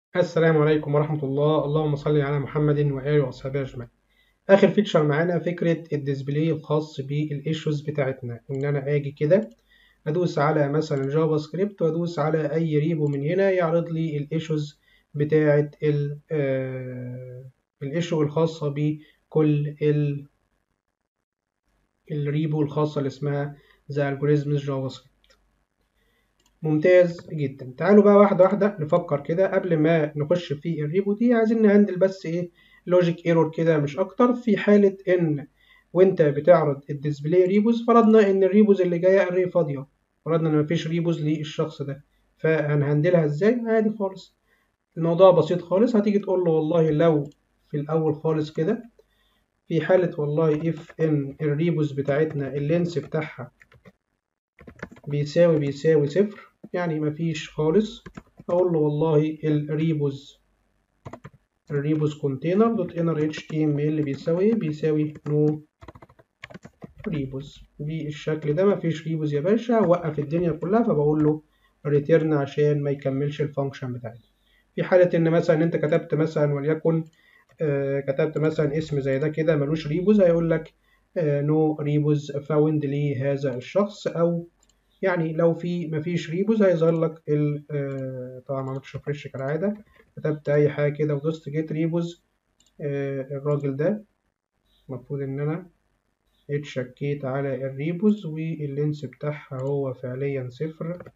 السلام عليكم ورحمة الله اللهم صل على محمد وآله وأصحابه أجمعين آخر فيتشر معانا فكرة الديسبلاي الخاص بالإيشوز بتاعتنا إن أنا آجي كده أدوس على مثلا جافا سكريبت وأدوس على أي ريبو من هنا يعرض لي الإيشوز بتاعة الإيشو الخاصة بكل ال الريبو الخاصة اللي اسمها ذا algorithms جافا سكريبت ممتاز جدا تعالوا بقى واحدة واحدة نفكر كده قبل ما نخش في الريبو دي عايزين نهندل بس ايه لوجيك ايرور كده مش اكتر في حالة ان وانت بتعرض الديسبلاي ريبوز فرضنا ان الريبوز اللي جاية اري فاضية فرضنا ان مفيش ريبوز للشخص ده فهنهندلها ازاي عادي خالص الموضوع بسيط خالص هتيجي تقول له والله لو في الاول خالص كده في حالة والله if ان الريبوز بتاعتنا اللينس بتاعها بيساوي بيساوي صفر يعني مفيش خالص اقول له والله الريبوز الريبوز كونتينر دوت انر اتش تي ام ال بيساوي بيساوي نو ريبوز بالشكل ده مفيش ريبوز يا باشا وقف الدنيا كلها فبقول له ريتيرن عشان ما يكملش الفانكشن بتاعتي في حالة ان مثلا انت كتبت مثلا وليكن آه كتبت مثلا اسم زي ده كده ملوش ريبوز هيقول لك نو ريبوز فاوند لهذا الشخص او يعني لو في مفيش ريبوز هيظهر لك ال آه طبعا ما عملتش ريفرش كالعاده كتبت اي حاجه كده ودوست جيت ريبوز آه الراجل ده المفروض ان انا اتشكيت على الريبوز واللينس بتاعها هو فعليا صفر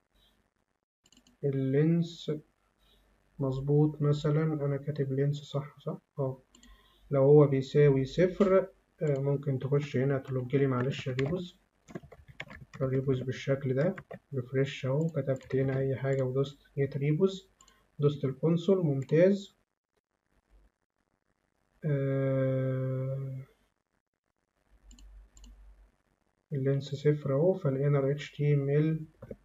اللينس مظبوط مثلا انا كاتب لينس صح صح اه لو هو بيساوي صفر آه ممكن تخش هنا تلوجلي معلش الريبوز الريبوز بالشكل ده ريفرش اهو كتبت هنا اي حاجه ودوست جيت ريبوز دوست الكونسول ممتاز آه اللينس صفر اهو فالانر اتش تي ام ال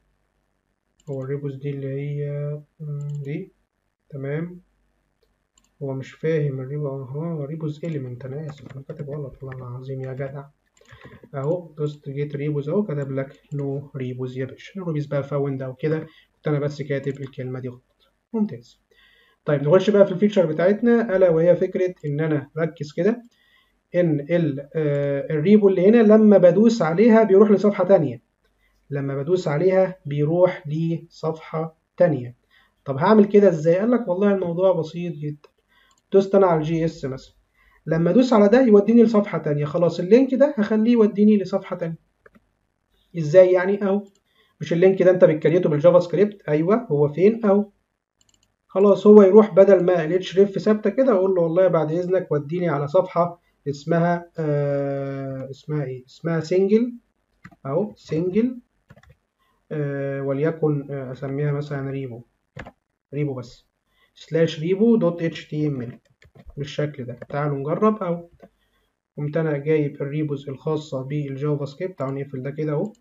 هو الريبوز دي اللي هي دي تمام هو مش فاهم الريبو اه ريبوز اليمنت انا اسف انا كاتب غلط والله العظيم يا جدع اهو دوست جيت ريبوز اهو كتب لك نو ريبوز يا باشا ريبوز بقى فاوند او كده كنت انا بس كاتب الكلمه دي غلط ممتاز طيب نخش بقى في الفيتشر بتاعتنا الا وهي فكره ان انا ركز كده ان ال آه الريبو اللي هنا لما بدوس عليها بيروح لصفحه تانية لما بدوس عليها بيروح لصفحه تانية طب هعمل كده ازاي قال لك والله الموضوع بسيط جدا دوست انا على الجي اس مثلا لما ادوس على ده يوديني لصفحه تانية خلاص اللينك ده هخليه يوديني لصفحه تانية ازاي يعني اهو مش اللينك ده انت بتكريته بالجافا سكريبت ايوه هو فين اهو خلاص هو يروح بدل ما الاتش ريف ثابته كده اقول له والله بعد اذنك وديني على صفحه اسمها آه اسمها ايه اسمها سنجل اهو سنجل آه وليكن آه اسميها مثلا ريبو ريبو بس سلاش ريبو دوت اتش تي ام ال بالشكل ده تعالوا نجرب او قمت انا جايب الريبوز الخاصة بالجافا سكريبت تعالوا نقفل ده كده اهو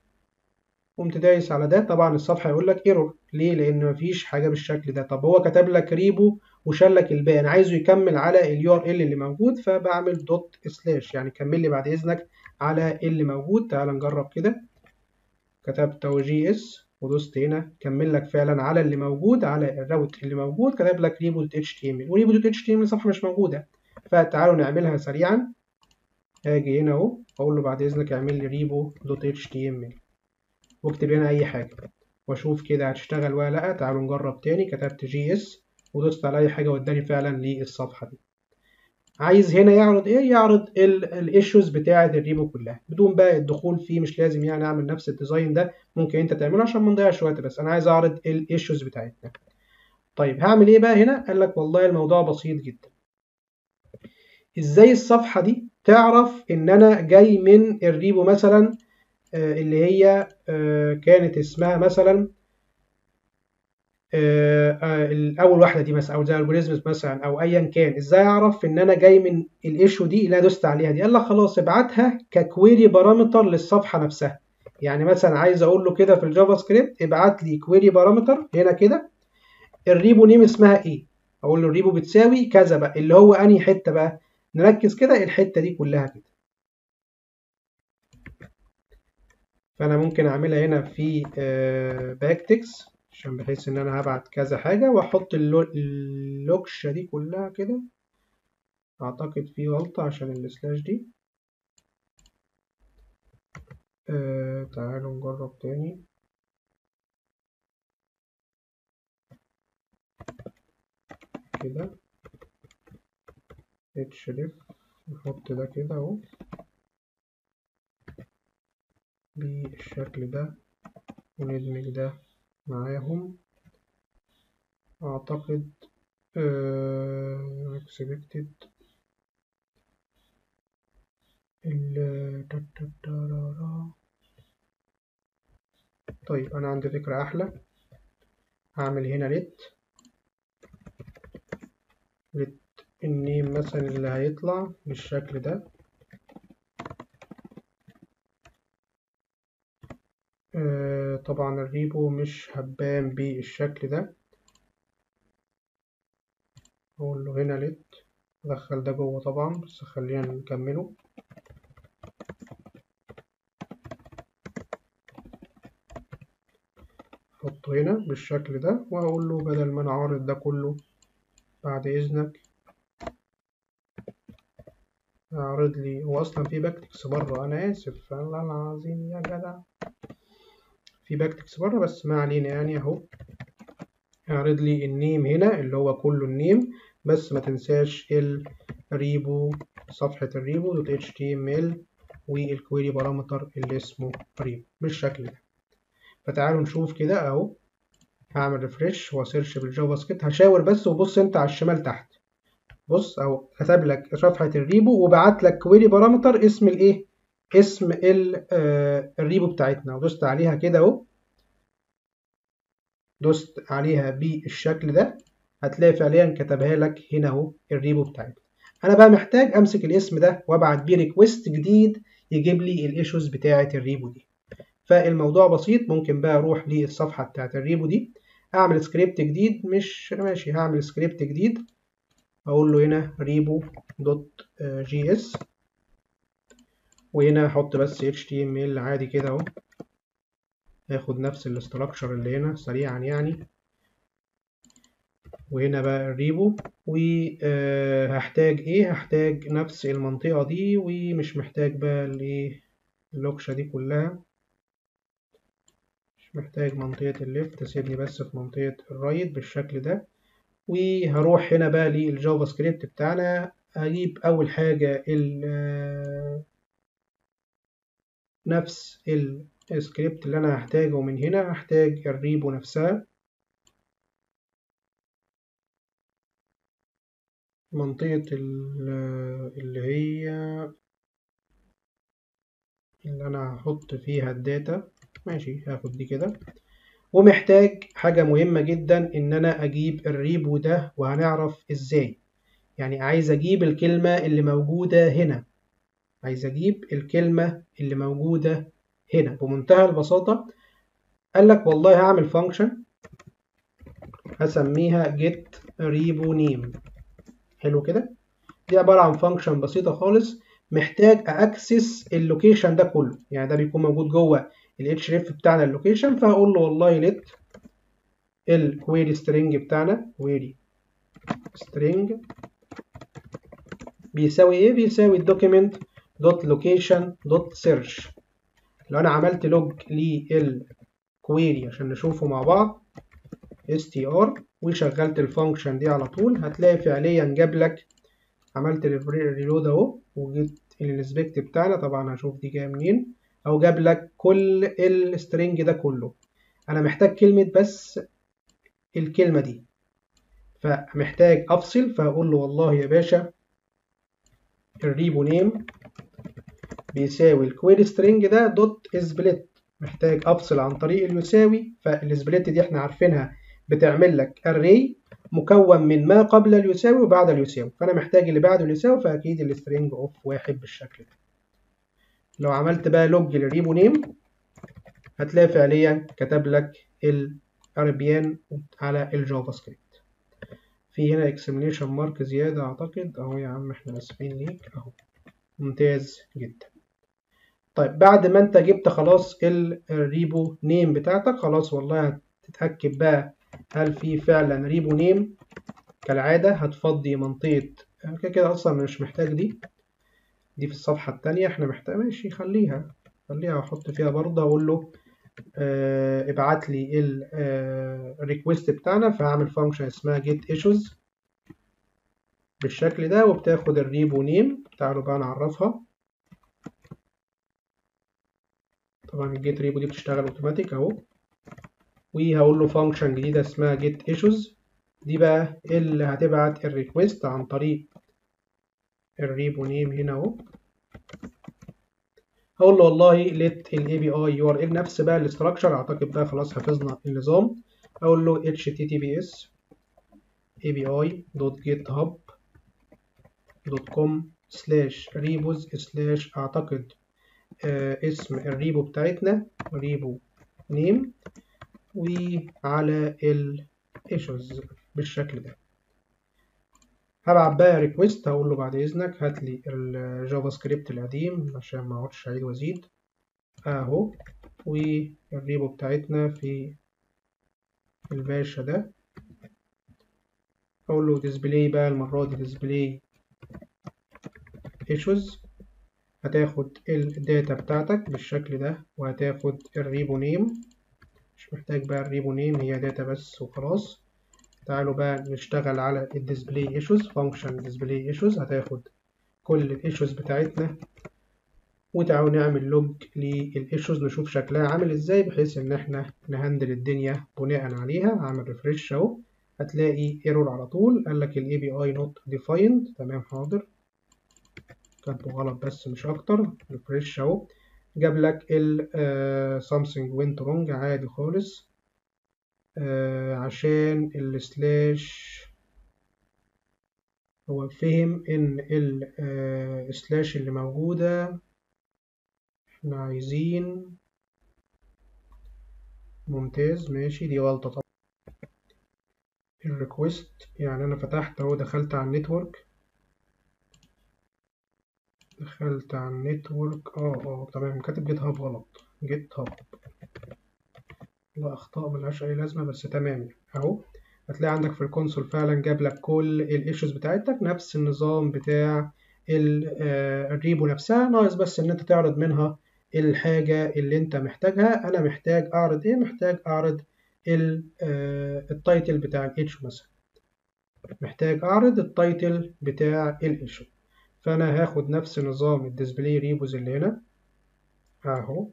قمت دايس على ده طبعا الصفحة يقول لك ايرور ليه لان مفيش حاجة بالشكل ده طب هو كتب لك ريبو وشال لك الباقي انا عايزه يكمل على اليو ار ال اللي موجود فبعمل دوت سلاش يعني كمل لي بعد اذنك على اللي موجود تعال نجرب كده كتبت او جي اس ودوست هنا كمل لك فعلا على اللي موجود على الراوت اللي موجود كتب لك ريبو دوت اتش تي ام ال وريبو دوت اتش تي ام ال صفحه مش موجوده فتعالوا نعملها سريعا هاجي هنا اهو اقول له بعد اذنك اعمل لي ريبو دوت اتش تي ام ال واكتب هنا اي حاجه واشوف كده هتشتغل ولا لا تعالوا نجرب تاني كتبت جي اس ودوست على اي حاجه وداني فعلا للصفحه دي عايز هنا يعرض ايه يعرض الايشوز بتاعه الريبو كلها بدون بقى الدخول فيه مش لازم يعني اعمل نفس الديزاين ده ممكن انت تعمله عشان ما نضيعش وقت بس انا عايز اعرض الايشوز بتاعتنا طيب هعمل ايه بقى هنا قال لك والله الموضوع بسيط جدا ازاي الصفحه دي تعرف ان انا جاي من الريبو مثلا آه اللي هي آه كانت اسمها مثلا اول واحده دي مثلا او زي الجوريزمز مثلا او ايا كان ازاي اعرف ان انا جاي من الايشو دي اللي انا دوست عليها دي قال لك خلاص ابعتها ككويري بارامتر للصفحه نفسها يعني مثلا عايز اقول له كده في الجافا سكريبت ابعت لي كويري بارامتر هنا كده الريبو نيم اسمها ايه اقول له الريبو بتساوي كذا بقى اللي هو انهي حته بقى نركز كده الحته دي كلها كده فانا ممكن اعملها هنا في باك تكس عشان بحيث ان انا هبعت كذا حاجة واحط اللو- اللوكشة دي كلها كده اعتقد في غلطة عشان السلاش دي آه تعالوا نجرب تاني كده href نحط ده كده اهو بالشكل ده وندمج ده معاهم أعتقد آه expected ال تتترارا. طيب أنا عندي فكرة أحلى هعمل هنا let let النيم مثلا اللي هيطلع بالشكل ده آه طبعا الريبو مش هبان بالشكل ده أقول له هنا let أدخل ده جوه طبعا بس خلينا نكمله أحطه هنا بالشكل ده وهقول له بدل ما أنا عارض ده كله بعد إذنك اعرض لي هو اصلا في باكتكس بره انا اسف الله العظيم يا جدع في باكتكس بره بس ما علينا يعني اهو اعرض لي النيم هنا اللي هو كله النيم بس ما تنساش الريبو صفحة الريبو دوت اتش تي ام ال والكويري بارامتر اللي اسمه ريبو بالشكل ده فتعالوا نشوف كده اهو هعمل ريفرش واسيرش بالجافا سكريبت هشاور بس وبص انت على الشمال تحت بص اهو كتب لك صفحة الريبو وبعت لك كويري بارامتر اسم الايه اسم آه الريبو بتاعتنا ودوست عليها كده اهو دوست عليها بالشكل ده هتلاقي فعليا كتبها لك هنا اهو الريبو بتاعتنا انا بقى محتاج امسك الاسم ده وابعت بيه ريكويست جديد يجيب لي الايشوز بتاعه الريبو دي فالموضوع بسيط ممكن بقى اروح للصفحه بتاعه الريبو دي اعمل سكريبت جديد مش ماشي هعمل سكريبت جديد اقول له هنا ريبو دوت جي اس وهنا احط بس html عادي كده اهو هاخد نفس الاستراكشر اللي هنا سريعا يعني وهنا بقى الريبو وهحتاج ايه هحتاج نفس المنطقة دي ومش محتاج بقى اللوكشة دي كلها مش محتاج منطقة الليفت سيبني بس في منطقة الرايت بالشكل ده وهروح هنا بقى للجافا سكريبت بتاعنا هجيب أول حاجة ال نفس السكريبت اللي أنا هحتاجه من هنا هحتاج الريبو نفسها منطقة اللي هي اللي أنا هحط فيها الداتا ماشي هاخد دي كده ومحتاج حاجة مهمة جدا إن أنا أجيب الريبو ده وهنعرف إزاي يعني عايز أجيب الكلمة اللي موجودة هنا عايز أجيب الكلمة اللي موجودة هنا بمنتهى البساطة قال لك والله هعمل فانكشن هسميها get repo name حلو كده دي عبارة عن فانكشن بسيطة خالص محتاج أكسس اللوكيشن ده كله يعني ده بيكون موجود جوه ال href بتاعنا اللوكيشن فهقول له والله let الكويري سترينج بتاعنا كويري سترينج بيساوي ايه بيساوي الدوكيمنت دوت لوكيشن دوت سيرش لو انا عملت لوج للكويري عشان نشوفه مع بعض str وشغلت الفانكشن دي على طول هتلاقي فعليا جاب لك عملت ريلود اهو وجيت الانسبكت بتاعنا طبعا هشوف دي جايه منين او جاب لك كل السترنج ده كله انا محتاج كلمه بس الكلمه دي فمحتاج افصل فاقول له والله يا باشا الريبو نيم بيساوي الكويري سترينج ده دوت سبليت محتاج افصل عن طريق اليساوي فالسبليت دي احنا عارفينها بتعمل لك array مكون من ما قبل اليساوي وبعد اليساوي فانا محتاج اللي بعد اليساوي فاكيد السترينج اوف واحد بالشكل ده لو عملت بقى لوج للريبو نيم هتلاقي فعليا كتب لك الاربيان على الجافا سكريبت في هنا اكسبلينيشن مارك زياده اعتقد اهو يا عم احنا اسفين ليك اهو ممتاز جدا طيب بعد ما انت جبت خلاص الريبو نيم بتاعتك خلاص والله تتأكد بقى هل في فعلا ريبو نيم كالعادة هتفضي منطقة كده كده أصلا مش محتاج دي دي في الصفحة التانية احنا محتاج ماشي خليها خليها واحط فيها برضه اقول له اه ابعت لي الريكوست بتاعنا فهعمل فانكشن اسمها get issues بالشكل ده وبتاخد الريبو نيم تعالوا بقى نعرفها طبعا الجيت ريبو دي بتشتغل اوتوماتيك اهو وهقول له فانكشن جديده اسمها get issues دي بقى اللي هتبعت الريكوست عن طريق الريبو نيم هنا اهو هقول له والله let الاي بي اي يو ار ال نفس بقى الاستراكشر اعتقد بقى خلاص حفظنا النظام اقول له https api.github.com سلاش ريبوز سلاش اعتقد آه اسم الريبو بتاعتنا ريبو نيم وعلى الايشوز بالشكل ده هبعت بقى ريكويست هقول له بعد اذنك هات لي الجافا سكريبت القديم عشان ما اقعدش اعيد وازيد اهو والريبو بتاعتنا في الباشا ده اقول له ديسبلاي بقى المره دي ديسبلاي ايشوز هتاخد الداتا بتاعتك بالشكل ده وهتاخد الريبو نيم مش محتاج بقى الريبو نيم هي داتا بس وخلاص تعالوا بقى نشتغل على الديسبلاي ايشوز فانكشن ديسبلاي ايشوز هتاخد كل الايشوز بتاعتنا وتعالوا نعمل لوج للايشوز نشوف شكلها عامل ازاي بحيث ان احنا نهندل الدنيا بناء عليها هعمل ريفرش اهو هتلاقي ايرور على طول قال لك الاي بي اي نوت ديفايند تمام حاضر كاتبه غلط بس مش اكتر ريفرش اهو جاب لك ال something went wrong عادي خالص آه عشان السلاش هو فهم ان السلاش اللي موجودة احنا عايزين ممتاز ماشي دي غلطة طبعا الريكوست يعني انا فتحت اهو دخلت على النتورك دخلت على النتورك اه اه تمام كاتب جيت هاب غلط جيت هاب لا اخطاء ملهاش اي لازمه بس تمام اهو هتلاقي عندك في الكونسول فعلا جاب لك كل الايشوز بتاعتك نفس النظام بتاع الريبو نفسها ناقص بس ان انت تعرض منها الحاجه اللي انت محتاجها انا محتاج اعرض ايه محتاج اعرض التايتل بتاع الايشو مثلا محتاج اعرض التايتل بتاع الايشو فانا هاخد نفس نظام الديسبلاي ريبوز اللي هنا اهو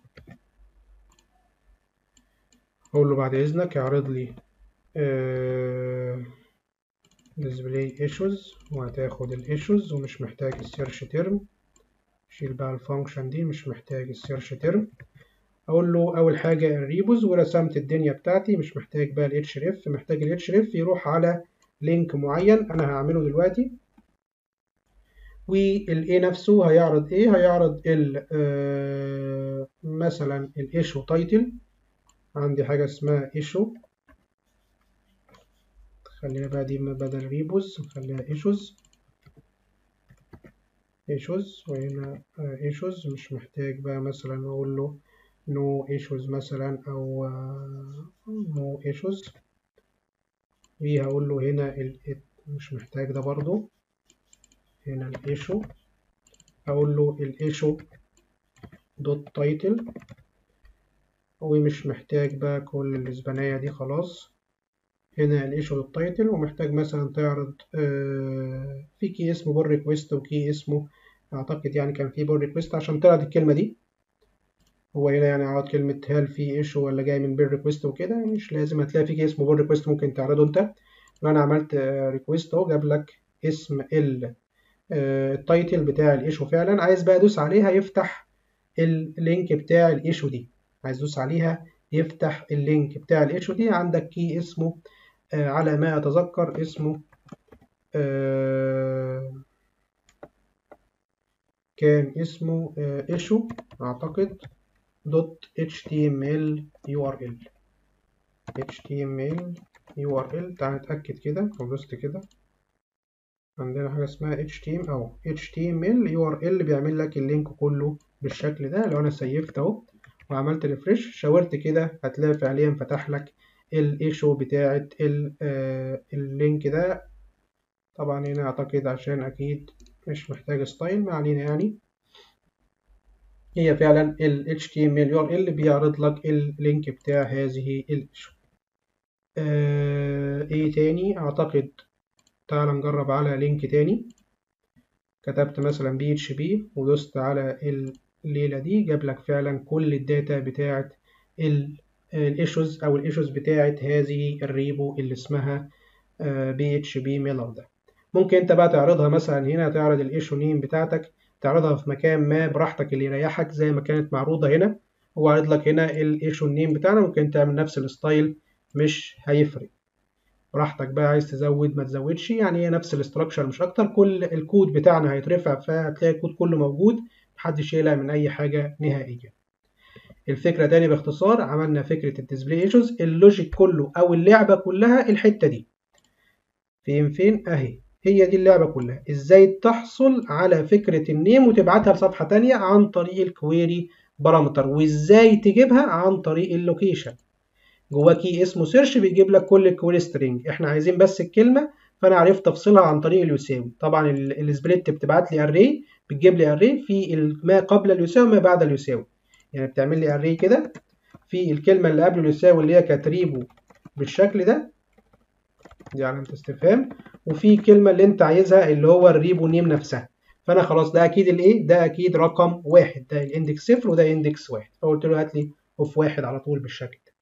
اقول له بعد اذنك اعرض لي ديسبلاي ايشوز وهتاخد الايشوز ومش محتاج السيرش تيرم شيل بقى الفانكشن دي مش محتاج السيرش تيرم اقول له اول حاجه الريبوز ورسمت الدنيا بتاعتي مش محتاج بقى الاتش ريف محتاج الاتش ريف يروح على لينك معين انا هعمله دلوقتي والاي نفسه هيعرض ايه هيعرض ال آه مثلا الايشو تايتل عندي حاجه اسمها ايشو خلينا بقى دي بدل ريبوز نخليها ايشوز ايشوز وهنا ايشوز مش محتاج بقى مثلا اقول له نو ايشوز مثلا او نو ايشوز وهقول له هنا ال مش محتاج ده برضو هنا الايشو اقول له الايشو دوت تايتل ومش محتاج بقى كل الاسبانية دي خلاص هنا الايشو دوت تايتل ومحتاج مثلا تعرض آه في كي اسمه بول ريكويست وكي اسمه اعتقد يعني كان في بول ريكويست عشان تعرض الكلمة دي هو هنا يعني عرض كلمة هل في ايشو ولا جاي من بيل ريكويست وكده مش لازم هتلاقي في كي اسمه بول ريكويست ممكن تعرضه انت انا عملت ريكويست اهو جاب لك اسم ال التايتل بتاع الايشو فعلا عايز بقى ادوس عليها يفتح اللينك بتاع الايشو دي عايز ادوس عليها يفتح اللينك بتاع الايشو دي عندك كي اسمه آه على ما اتذكر اسمه آه كان اسمه آه ايشو اعتقد دوت html url html url تعال نتاكد كده لو دوست كده عندنا حاجة اسمها HTML أو HTML URL بيعمل لك اللينك كله بالشكل ده لو أنا سيفت أهو وعملت ريفرش شاورت كده هتلاقي فعليا فتح لك الايشو بتاعة اللينك ده طبعا هنا اعتقد عشان اكيد مش محتاج ستايل ما علينا يعني هي فعلا ال HTML URL بيعرض لك اللينك بتاع هذه الايشو آه ايه تاني اعتقد تعال نجرب على لينك تاني كتبت مثلا بي اتش بي ودوست على الليلة دي جاب لك فعلا كل الداتا بتاعة الايشوز او الايشوز بتاعة هذه الريبو اللي اسمها بي اتش بي ميلر ده ممكن انت بقى تعرضها مثلا هنا تعرض الايشو نيم بتاعتك تعرضها في مكان ما براحتك اللي يريحك زي ما كانت معروضة هنا هو عارض لك هنا الايشو نيم بتاعنا ممكن تعمل نفس الستايل مش هيفرق براحتك بقى عايز تزود ما تزودش يعني هي نفس الاستراكشر مش اكتر كل الكود بتاعنا هيترفع فهتلاقي الكود كله موجود محدش يقلق من اي حاجة نهائيا الفكرة تاني باختصار عملنا فكرة الديسبلاي ايشوز اللوجيك كله او اللعبة كلها الحتة دي فين فين اهي هي دي اللعبة كلها ازاي تحصل على فكرة النيم وتبعتها لصفحة تانية عن طريق الكويري بارامتر وازاي تجيبها عن طريق اللوكيشن جواه كي اسمه سيرش بيجيب لك كل الكويري سترينج احنا عايزين بس الكلمة فانا عرفت افصلها عن طريق اليساوي طبعا السبليت بتبعت لي اري بتجيب لي اري في ما قبل اليساوي وما بعد اليساوي يعني بتعمل لي اري كده في الكلمة اللي قبل اليساوي اللي هي كانت ريبو بالشكل ده دي علامة استفهام وفي الكلمة اللي انت عايزها اللي هو الريبو نيم نفسها فانا خلاص ده اكيد الايه ده اكيد رقم واحد ده الاندكس صفر وده اندكس واحد فقلت له هات لي اوف واحد على طول بالشكل ده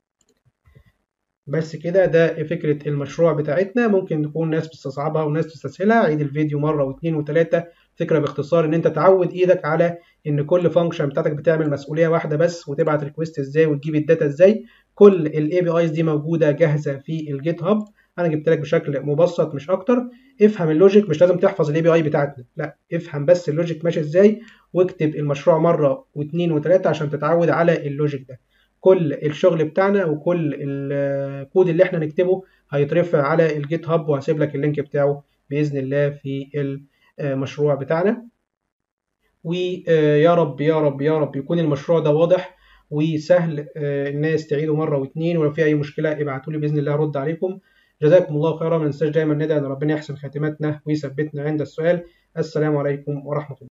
بس كده ده فكرة المشروع بتاعتنا ممكن تكون ناس بتستصعبها وناس بتستسهلها عيد الفيديو مرة واثنين وثلاثة فكرة باختصار ان انت تعود ايدك على ان كل فانكشن بتاعتك بتعمل مسؤولية واحدة بس وتبعت ريكوست ازاي وتجيب الداتا ازاي كل الاي بي ايز دي موجودة جاهزة في الجيت هاب انا جبت لك بشكل مبسط مش اكتر افهم اللوجيك مش لازم تحفظ الاي بي اي بتاعتنا لا افهم بس اللوجيك ماشي ازاي واكتب المشروع مره واثنين وثلاثه عشان تتعود على اللوجيك ده كل الشغل بتاعنا وكل الكود اللي احنا نكتبه هيترفع على الجيت هاب وهسيب لك اللينك بتاعه باذن الله في المشروع بتاعنا ويا رب يا رب يا رب يكون المشروع ده واضح وسهل الناس تعيده مره واثنين ولو في اي مشكله ابعتوا لي باذن الله ارد عليكم جزاكم الله خيرا ما ننساش دايما ندعي ان ربنا يحسن خاتمتنا ويثبتنا عند السؤال السلام عليكم ورحمه الله